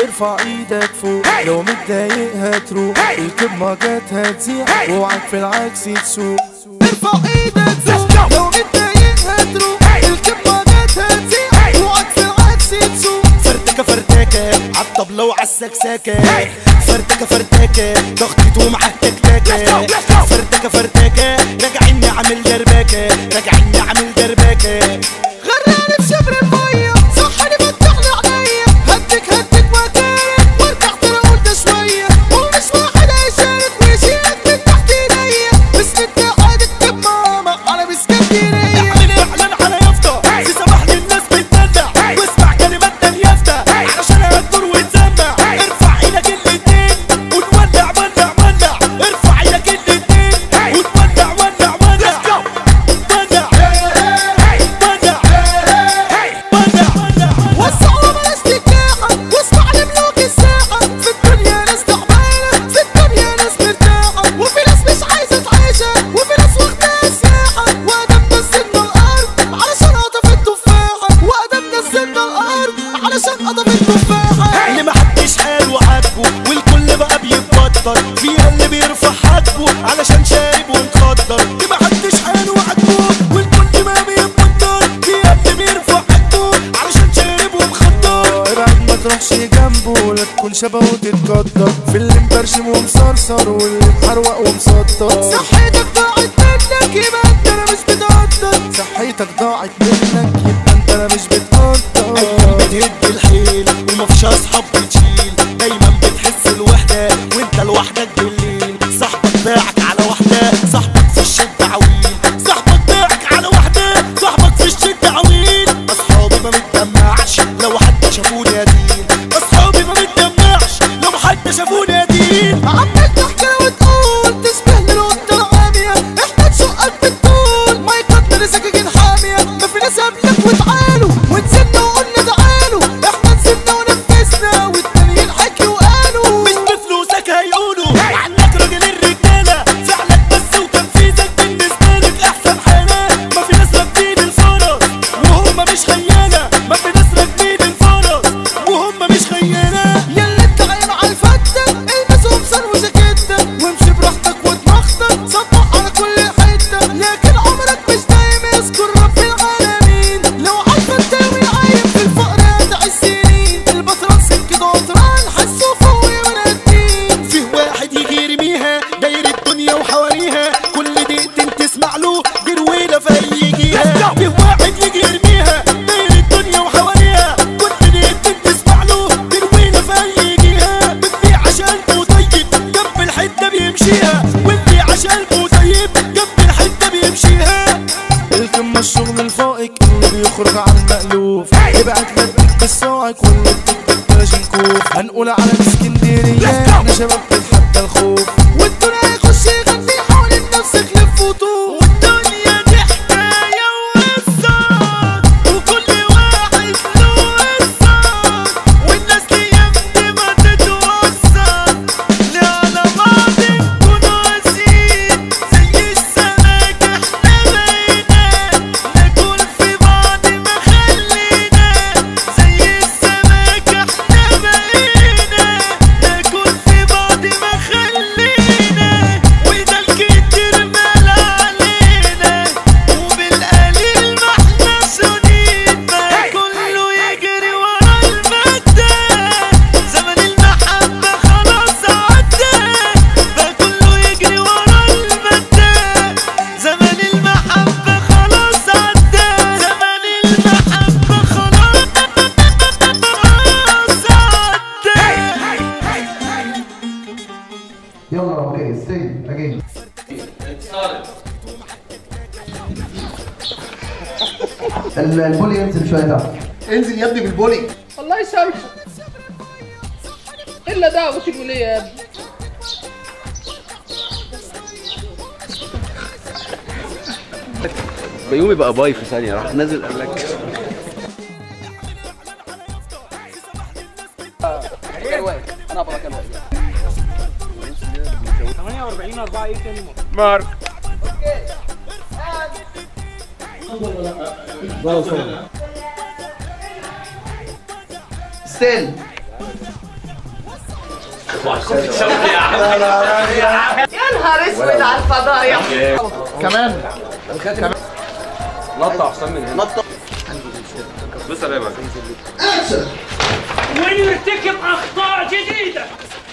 ارفع ايدك فوق لو متضايق هتروح الكب جت هتزيع واوعك في العكس تسوق ارفع ايدك فوق لو متضايق هتروح الكب جت هتزيع واوعك في العكس تسوق فرتكة فرتكة عالطبلة وعالسكسكة فرتكة فرتكة ضغطته معاه تكتكة فرتكة فرتكة راجعين نعمل دربكة راجعين نعمل دربكة غرقني في شبر المية صحني فتحني عينيا هدك هدك واتارك وارجع ترى قلت شوية ومش واحد هيشارك ويشيلك من تحت ايديا بس انت قاعد تكتب ماما على بسكندرية اعمل اعلان على يافطة في صباح للناس بتدلع واسمع كلمات يافطة علشان هتدور وتسمع ارفع ايدك الاتنين ونولع ولع ولع ارفع ايدك الاتنين ونولع ولع ولع ولع ولع ولع وسعوا بلاش تكاحة واسمع لملوك الساحة في الدنيا ناس تعبانة في الدنيا ناس مرتاحة وفي ناس مش عايزة تعيشها وفي ناس واخداها سياحة وادم نزلنا الأرض علشان قطف التفاحة وادم نزلنا الأرض علشان قطف التفاحة اللي محدش قال وعاتبه والكل بقى بيتبطل فيها اللي بيرفع حاجبه علشان شارب ومخدر اللي محدش قال وعاتبه والكل ما بيتبطل فيها اللي بيرفع حاجبه علشان شارب ومخدر ابعد ما تروحش جنبه لا تكون شبهه وتتقدر في اللي مبرشم ومصرصر واللي محروق ومسطر صحتك ضاعت منك يبقى انت انا مش بتقدر صحتك ضاعت منك يبقى انت انا مش بتقدر ايام بتهد الحيل ومفيش اصحاب بتشيل دايما بتحس الوحده وانت لوحدك بالليل صاحبك باعك على واحده صاحبك في الشده عويل صاحبك باعك على واحده صاحبك في الشده عويل اصحابي ما متدمعش لو حد شافوني يدين اصحابي ما متدمعش لو حد شافوني يدين عمال تحكي وتقول تشبه للقطة العامية احنا تشقك بالطول ما يقدر سكاكين حامية ما في ناس قبلك وتعالوا ونزلنا وقلنا تعالوا احنا نزلنا ونفذنا والتانيين حكي وقالوا مش بفلوسك هيقولوا عنك راجل الرجالة فعلك بس وتنفيذك بالنسبة لك أحسن حالة ما في ناس راكبين الفرس وهم مش خيانة ما في ناس راكبين الفرس وهم مش خيانة يلا انت غايب على الفتة البس قمصان وجاكيتة وامشي براحتك ودماغتك صبح على كل حتة لكن عمرك مش دايم يذكر رب العالمين لو عارفة تساوي عايم في الفقر هتعيش سنين البطران سكة قطران حسوا فوقي ونادين فيه واحد يجي يرميها داير الدنيا وحواليها كل دقيقتين تسمع له جرويلة فيجيها فيه واحد يجي يرميها داير الدنيا وحواليها كل دقيقتين تسمع له جرويلة فيجيها واللي عشان طيب جنب الحتة بيمشيها واللي عشان طيب جنب الحتة بيمشيها القمة الشغل الفائق اللي بيخرج عن المألوف ابعت لك بالصاعق واللي بتكتب كلاشينكوف هنقول على اسكندرية احنا شباب بنتحدى الخوف والدنيا يخش يغني حوالين نفسك لف وطوف والدنيا دي حكاية وقصة وكل واحد له قصة والناس دي يمتى ما تتوصل لا على بعض نكون قاسيين زي السمك احنا بقينا ناكل في بعض ما خلينا زي السمك احنا بقينا ناكل في بعض ما خلينا وده الكتير مال علينا وبالقليل ما احنا سنين ما كله يجري ورا المادة زمن المحبة خلاص عدى ما كله يجري ورا المادة زمن المحبة خلاص عدى زمن المحبة خلاص عدى يلا اوكي ستي اجين ال- البولي ينزل شويه تحت انزل يا ابني بالبولي الله يسامحك الا دعوة الولية يا ابني بيومي بقى باي في ثانية راح نازل قال لك انا ابغى كان ستيل يا نهار اسود على الفضايح كمان نطع حسام من هنا نطع بص يا بابا ويرتكب اخطاء جديده